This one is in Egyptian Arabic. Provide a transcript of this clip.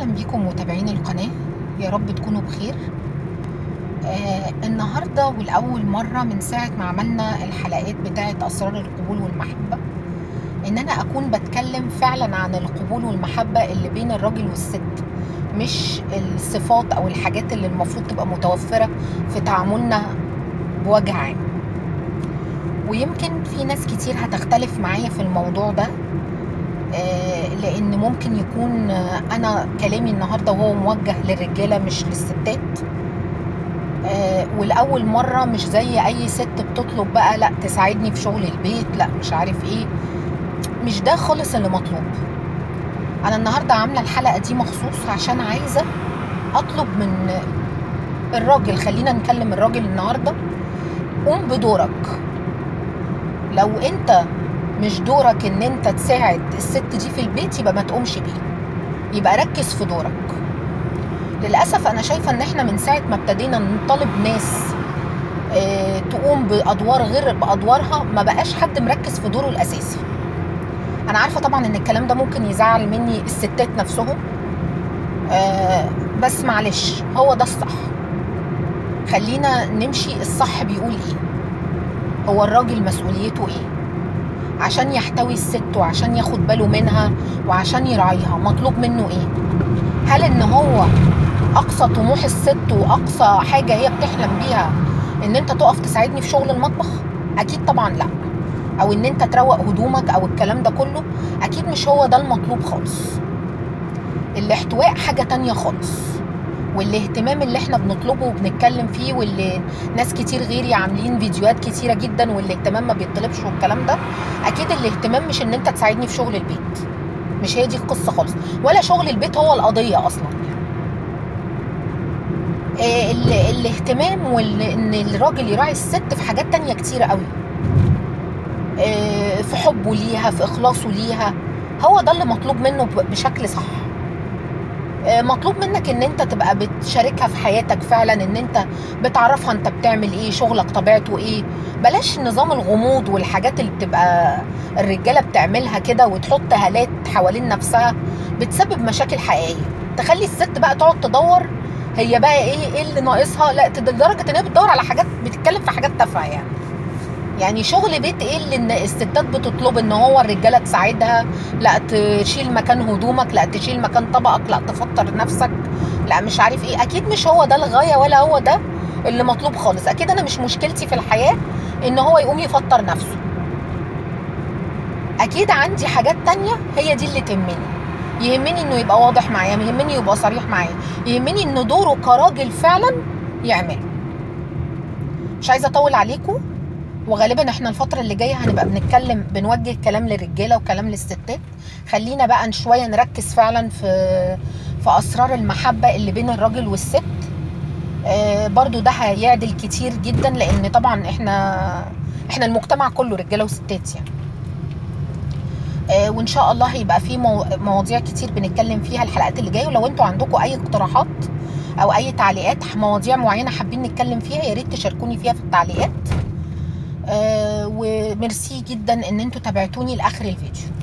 اهلا بيكم متابعين القناه يا رب تكونوا بخير آه النهارده ولاول مره من ساعه ما عملنا الحلقات بتاعه اسرار القبول والمحبه ان انا اكون بتكلم فعلا عن القبول والمحبه اللي بين الراجل والست مش الصفات او الحاجات اللي المفروض تبقى متوفره في تعاملنا بوجه عام ويمكن في ناس كتير هتختلف معايا في الموضوع ده آه، لان ممكن يكون آه، انا كلامي النهارده وهو موجه للرجاله مش للستات آه، ولاول مره مش زي اي ست بتطلب بقى لا تساعدني في شغل البيت لا مش عارف ايه مش ده خالص اللي مطلوب انا النهارده عامله الحلقه دي مخصوص عشان عايزه اطلب من الراجل خلينا نكلم الراجل النهارده قوم بدورك لو انت مش دورك ان انت تساعد الست دي في البيت يبقى ما تقومش بيه يبقى ركز في دورك للاسف انا شايفه ان احنا من ساعه ما ابتدينا نطالب ناس اه تقوم بادوار غير بادوارها ما بقاش حد مركز في دوره الاساسي انا عارفه طبعا ان الكلام ده ممكن يزعل مني الستات نفسهم اه بس معلش هو ده الصح خلينا نمشي الصح بيقول ايه هو الراجل مسؤوليته ايه عشان يحتوي الست وعشان ياخد باله منها وعشان يراعيها مطلوب منه ايه هل ان هو اقصى طموح الست واقصى حاجه هي بتحلم بيها ان انت تقف تساعدني في شغل المطبخ اكيد طبعا لا او ان انت تروق هدومك او الكلام ده كله اكيد مش هو ده المطلوب خالص الاحتواء حاجه تانية خالص والاهتمام اللي احنا بنطلبه وبنتكلم فيه واللي ناس كتير غيري عاملين فيديوهات كتيرة جدا والاهتمام ما بيطلبش والكلام ده اكيد الاهتمام مش ان انت تساعدني في شغل البيت مش هي دي القصة خالص ولا شغل البيت هو القضية اصلا إيه ال- الاهتمام وان الراجل يراعي الست في حاجات تانية كتيرة قوي إيه في حبه ليها في اخلاصه ليها هو ده اللي مطلوب منه ب- بشكل صح آه، مطلوب منك ان انت تبقى بتشاركها في حياتك فعلا ان انت بتعرفها انت بتعمل ايه شغلك طبيعته ايه بلاش نظام الغموض والحاجات اللي بتبقى الرجاله بتعملها كده وتحط هالات حوالين نفسها بتسبب مشاكل حقيقيه تخلي الست بقى تقعد تدور هي بقى ايه ايه اللي ناقصها لا لدرجه ان هي بتدور على حاجات بتتكلم في حاجات تافهه يعني يعني شغل بيت ايه اللي إن الستات بتطلب ان هو الرجاله تساعدها لا تشيل مكان هدومك لا تشيل مكان طبقك لا تفطر نفسك لا مش عارف ايه اكيد مش هو ده الغايه ولا هو ده اللي مطلوب خالص اكيد انا مش مشكلتي في الحياه ان هو يقوم يفطر نفسه اكيد عندي حاجات تانية هي دي اللي تهمني يهمني انه يبقى واضح معايا يهمني يبقى صريح معايا يهمني ان دوره كراجل فعلا يعمل مش عايزه اطول عليكم وغالبا احنا الفترة اللي جاية هنبقى بنتكلم بنوجه كلام للرجالة وكلام للستات خلينا بقى شوية نركز فعلا في في أسرار المحبة اللي بين الراجل والست آه برضو ده هيعدل كتير جدا لأن طبعا احنا احنا المجتمع كله رجالة وستات يعني آه وان شاء الله هيبقى في مو- مواضيع كتير بنتكلم فيها الحلقات اللي جايه ولو انتوا عندكم اي اقتراحات او اي تعليقات مواضيع معينه حابين نتكلم فيها يا ريت تشاركوني فيها في التعليقات آه وميرسي جدا ان انتوا تابعتوني لاخر الفيديو